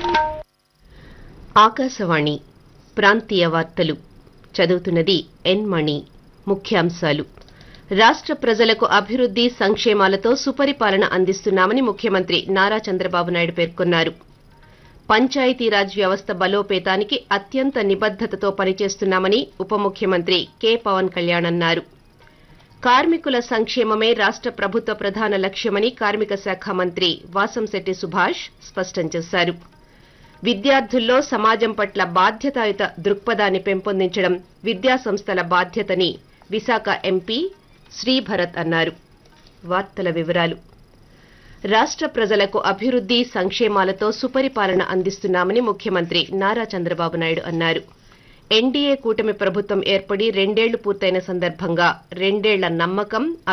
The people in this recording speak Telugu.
ఆకాశవాణి ప్రాంతీయ వార్తలు చదువుతున్నది ఎన్ మణి ముఖ్యాంశాలు రాష్ట్ర ప్రజలకు అభివృద్ది సంక్షేమాలతో సుపరిపాలన అందిస్తున్నామని ముఖ్యమంత్రి నారా చంద్రబాబు నాయుడు పేర్కొన్నారు పంచాయతీరాజ్ వ్యవస్థ బలోపేతానికి అత్యంత నిబద్దతతో పనిచేస్తున్నామని ఉప ముఖ్యమంత్రి కె పవన్ కళ్యాణ్ అన్నారు కార్మికుల సంక్షేమమే రాష్ట్ర ప్రభుత్వ ప్రధాన లక్ష్యమని కార్మిక శాఖ మంత్రి వాసంశెట్టి సుభాష్ స్పష్టం చేశారు విద్యార్థుల్లో సమాజం పట్ల బాధ్యతాయుత దృక్పథాన్ని పెంపొందించడం విద్యా సంస్థల బాధ్యతని విశాఖ ఎంపీ శ్రీభరత్ అన్నారు వార్తల వివరాలు రాష్ట్ర ప్రజలకు అభివృద్ది సంక్షేమాలతో సుపరిపాలన అందిస్తున్నామని ముఖ్యమంత్రి నారా చంద్రబాబు నాయుడు అన్నారు ఎన్డీఏ కూటమి ప్రభుత్వం ఏర్పడి రెండేళ్లు పూర్తయిన సందర్భంగా రెండేళ్ల నమ్మకం